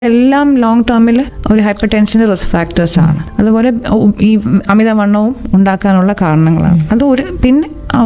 എല്ലാം ലോങ് ടേമിൽ ഒരു ഹൈപ്പർ ടെൻഷൻ്റെ റിസ്ക് ഫാക്ടേഴ്സ് ആണ് അതുപോലെ ഈ അമിതവണ്ണവും ഉണ്ടാക്കാനുള്ള കാരണങ്ങളാണ് അത് ഒരു പിന്നെ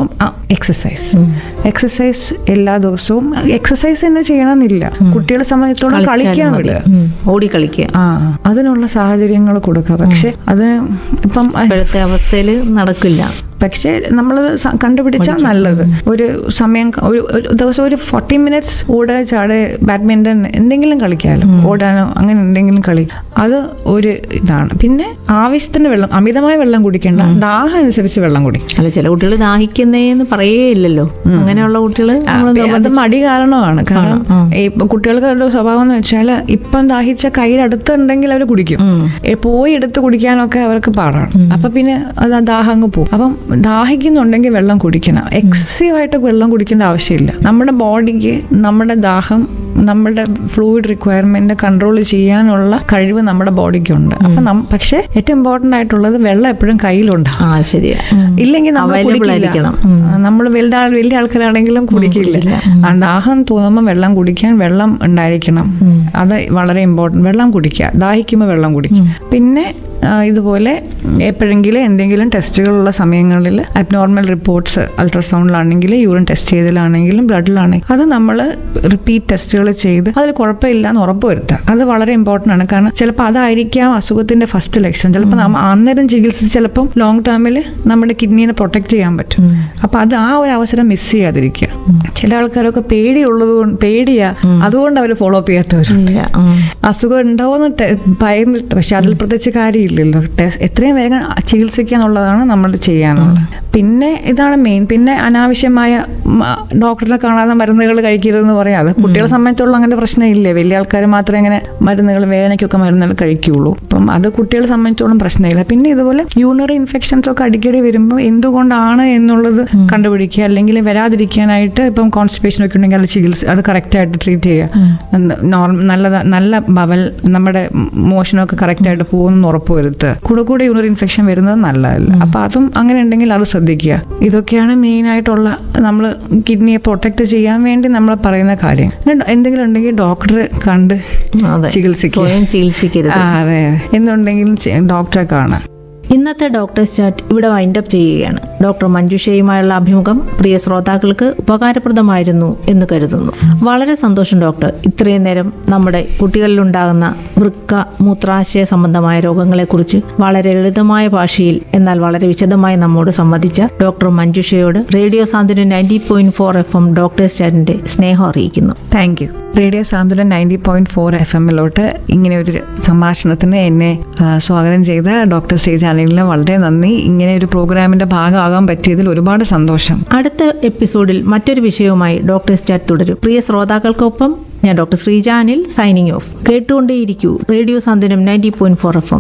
എക്സസൈസ് എക്സസൈസ് എല്ലാ ദിവസവും എക്സസൈസ് തന്നെ ചെയ്യണമെന്നില്ല കുട്ടികളെ സംബന്ധിച്ചിടത്തോളം കളിക്കാൻ വിടുക ഓടി കളിക്കുക ആ ഒരു സാഹചര്യങ്ങൾ കൊടുക്കുക പക്ഷെ അത് ഇപ്പം ഇപ്പോഴത്തെ അവസ്ഥയിൽ നടക്കില്ല പക്ഷേ നമ്മൾ കണ്ടുപിടിച്ചാൽ നല്ലത് ഒരു സമയം ക- ഒരു ഒരു ദിവസം ഒരു ഫോർട്ടി മിനിറ്റ്സ് ഓടുക ചാട് ബാഡ്മിന്റൺ എന്തെങ്കിലും കളിക്കാമല്ലോ ഓടാനോ അങ്ങനെ എന്തെങ്കിലും കളി അത് ഒരു ഇതാണ് പിന്നെ ആവശ്യത്തിന് വെള്ളം അമിതമായ വെള്ളം കുടിക്കേണ്ട ദാഹം അനുസരിച്ച് വെള്ളം കുടിക്കും അല്ല ചില കുട്ടികൾ ദാഹിക്കുന്നേന്ന് പറയേ ഇല്ലല്ലോ അങ്ങനെയുള്ള കുട്ടികൾ അത് മടി കാരണമാണ് കാരണം ഈ കുട്ടികൾക്ക് ഒരു സ്വഭാവം എന്ന് വെച്ചാൽ ഇപ്പം ദാഹിച്ച കയ്യിലടുത്തുണ്ടെങ്കിൽ അവർ കുടിക്കും ഏ, പോയി എടുത്ത് കുടിക്കാനൊക്കെ അവർക്ക് പാടാണ് അപ്പൊ പിന്നെ അത് ആ ദാഹം അങ്ങ് പോകും അപ്പം ദാഹിക്കുന്നുണ്ടെങ്കിൽ വെള്ളം കുടിക്കണം എക്സസീവ് ആയിട്ട് വെള്ളം കുടിക്കേണ്ട ആവശ്യമില്ല നമ്മുടെ ബോഡിക്ക് നമ്മുടെ ദാഹം നമ്മുടെ ഫ്ലൂയിഡ് റിക്വയർമെന്റ് കൺട്രോൾ ചെയ്യാനുള്ള കഴിവ് നമ്മുടെ ബോഡിക്കുണ്ട് അപ്പൊ നം- പക്ഷേ ഏറ്റവും ഇമ്പോർട്ടന്റ് ആയിട്ടുള്ളത് വെള്ളം എപ്പോഴും കയ്യിലുണ്ടാവും ആ ശരിയാ ഇല്ലെങ്കിൽ നമ്മൾ Available കുടിക്കില്ല ആയിരിക്കണം. നമ്മൾ വലുതാ വലിയ ആൾക്കാരാണെങ്കിലും കുടിക്കില്ല ആ ദാഹം തോന്നുമ്പോൾ വെള്ളം കുടിക്കാൻ വെള്ളം ഉണ്ടായിരിക്കണം അത് വളരെ ഇമ്പോർട്ടൻറ്റ് വെള്ളം കുടിക്കുക ദാഹിക്കുമ്പോൾ വെള്ളം കുടിക്കുക പിന്നെ ആ, ഇതുപോലെ എപ്പോഴെങ്കിലും എന്തെങ്കിലും ടെസ്റ്റുകളുള്ള സമയങ്ങളിൽ അബ്നോർമൽ റിപ്പോർട്ട്സ് അൾട്രാസൗണ്ടിലാണെങ്കിൽ യൂറിൻ ടെസ്റ്റ് ചെയ്തതിലാണെങ്കിലും ബ്ലഡിലാണെങ്കിലും അത് നമ്മൾ റിപ്പീറ്റ് ടെസ്റ്റുകൾ ചെയ്ത് അതിൽ കുഴപ്പമില്ല എന്ന് ഉറപ്പ് വരുത്തുക അത് വളരെ ഇമ്പോർട്ടൻ്റ് ആണ് കാരണം ചിലപ്പോൾ അതായിരിക്കാം അസുഖത്തിന്റെ ഫസ്റ്റ് ലക്ഷണം ചിലപ്പോൾ നമ്മ അന്നേരം ചികിത്സിച്ച് ചിലപ്പം ലോങ് ടേമിൽ നമ്മുടെ കിഡ്നീനെ പ്രൊട്ടക്ട് ചെയ്യാൻ പറ്റും അപ്പൊ അത് ആ ഒരു അവസരം മിസ് ചെയ്യാതിരിക്കുക ചില ആൾക്കാരൊക്കെ പേടിയുള്ളത് കൊണ്ട് പേടിയാ അതുകൊണ്ട് അവർ ഫോളോ അപ്പ് ചെയ്യാത്തവർ ഇല്ല ഉം. അസുഖം ഉണ്ടാവുമെന്ന് ടെ- ഭയന്നിട്ട് പക്ഷെ അതിൽ പ്രത്യേകിച്ച് കാര്യമില്ലല്ലോ ടെസ്റ്റ് എത്രയും വേഗം ചികിത്സിക്കുക എന്നുള്ളതാണ് നമ്മൾ ചെയ്യാനുള്ളത് പിന്നെ ഇതാണ് മെയിൻ പിന്നെ അനാവശ്യമായ മ, ഡോക്ടറിനെ കാണാതെ മരുന്നുകൾ കഴിക്കരുതെന്ന് പറയാം അത് കുട്ടികളെ സംബന്ധിച്ചുള്ള അങ്ങനെ പ്രശ്നമില്ലേ വലിയ ആൾക്കാർ മാത്രമേ ഇങ്ങനെ മരുന്നുകൾ വേദനയ്ക്കൊക്കെ മരുന്നുകൾ കഴിക്കുകയുള്ളൂ അപ്പം അത് കുട്ടികളെ സംബന്ധിച്ചോളം പ്രശ്നമില്ല പിന്നെ ഇതുപോലെ യൂണറി ഇൻഫെക്ഷൻസ് ഒക്കെ അടിക്കടി വരുമ്പോൾ എന്തുകൊണ്ടാണ് എന്നുള്ളത് കണ്ടുപിടിക്കുക അല്ലെങ്കിൽ വരാതിരിക്കാനായിട്ട് ഇപ്പം കോൺസ്റ്റിപ്പേഷൻ ഒക്കെ ഉണ്ടെങ്കിൽ അത് ചികിത്സ അത് കറക്റ്റായിട്ട് ട്രീറ്റ് ചെയ്യുക നോർമൽ നല്ല നല്ല ബവൽ നമ്മുടെ മോഷനൊക്കെ കറക്റ്റായിട്ട് പോകുമെന്ന് ഉറപ്പ് വരുത്തുക കൂടെ കൂടെ യൂണറി ഇൻഫെക്ഷൻ വരുന്നത് നല്ലതല്ല അപ്പൊ അതും അങ്ങനെ ഉണ്ടെങ്കിൽ അത് ശ്രദ്ധിക്കുക ഇതൊക്കെയാണ് മെയിൻ ആയിട്ടുള്ള നമ്മൾ കിഡ്നിയെ പ്രൊട്ടക്ട് ചെയ്യാൻ വേണ്ടി നമ്മൾ പറയുന്ന കാര്യം പിന്നെ എന്തെങ്കിലും ഉണ്ടെങ്കിൽ ഡോക്ടറെ കണ്ട് അതെ ചികിത്സിക്കുക സ്വയം ചികിത്സിക്കരുത് ആ, അതെ എന്നുണ്ടെങ്കിലും ചെ- ഡോക്ടറെ കാണാം ഇന്നത്തെ ഡോക്ടേഴ്സ് ചാറ്റ് ഇവിടെ വൈൻഡപ്പ് ചെയ്യുകയാണ് ഡോക്ടർ മഞ്ജുഷയുമായുള്ള അഭിമുഖം പ്രിയ ശ്രോതാക്കൾക്ക് ഉപകാരപ്രദമായിരുന്നു എന്ന് കരുതുന്നു വളരെ സന്തോഷം ഡോക്ടർ ഇത്രയും നേരം നമ്മുടെ കുട്ടികളിലുണ്ടാകുന്ന വൃക്ക മൂത്രാശയ സംബന്ധമായ രോഗങ്ങളെക്കുറിച്ച് വളരെ ലളിതമായ ഭാഷയിൽ എന്നാൽ വളരെ വിശദമായി നമ്മോട് സംവദിച്ച ഡോക്ടർ മഞ്ജുഷയോട് radio Santhwanam ninety point four F M doctors ചാറ്റിന്റെ സ്നേഹം അറിയിക്കുന്നു thank you radio Santhwanam ninety point four F എമ്മിലോട്ട് ഇങ്ങനെ ഒരു സംഭാഷണത്തിന് എന്നെ ആ, സ്വാഗതം ചെയ്ത ഡോക്ടർ ശ്രീജാനലിന് വളരെ നന്ദി ഇങ്ങനെ ഒരു പ്രോഗ്രാമിന്റെ ഭാഗമാകാൻ പറ്റിയതിൽ ഒരുപാട് സന്തോഷം അടുത്ത എപ്പിസോഡിൽ മറ്റൊരു വിഷയവുമായി ഡോക്ടേഴ്സ് ചാറ്റ് തുടരും പ്രിയ ശ്രോതാക്കൾക്കൊപ്പം ഞാൻ ഡോക്ടർ ശ്രീജാനിൽ സൈനിങ് ഓഫ് കേട്ടുകൊണ്ടേയിരിക്കൂ radio Santhwanam ninety point four F M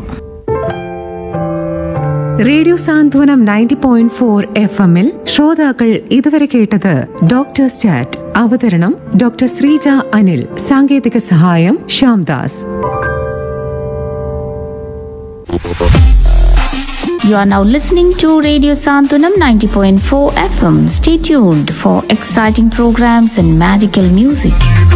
radio Santhwanam ninety point four F എമ്മിൽ ശ്രോതാക്കൾ ഇതുവരെ കേട്ടത് ഡോക്ടേഴ്സ് ചാറ്റ് അവതരണം ഡോക്ടർ ശ്രീജ അനിൽ സാങ്കേതിക സഹായം Shyamdas You are now listening to Radio Santunam 90.4 FM. Stay tuned for exciting programs and magical music.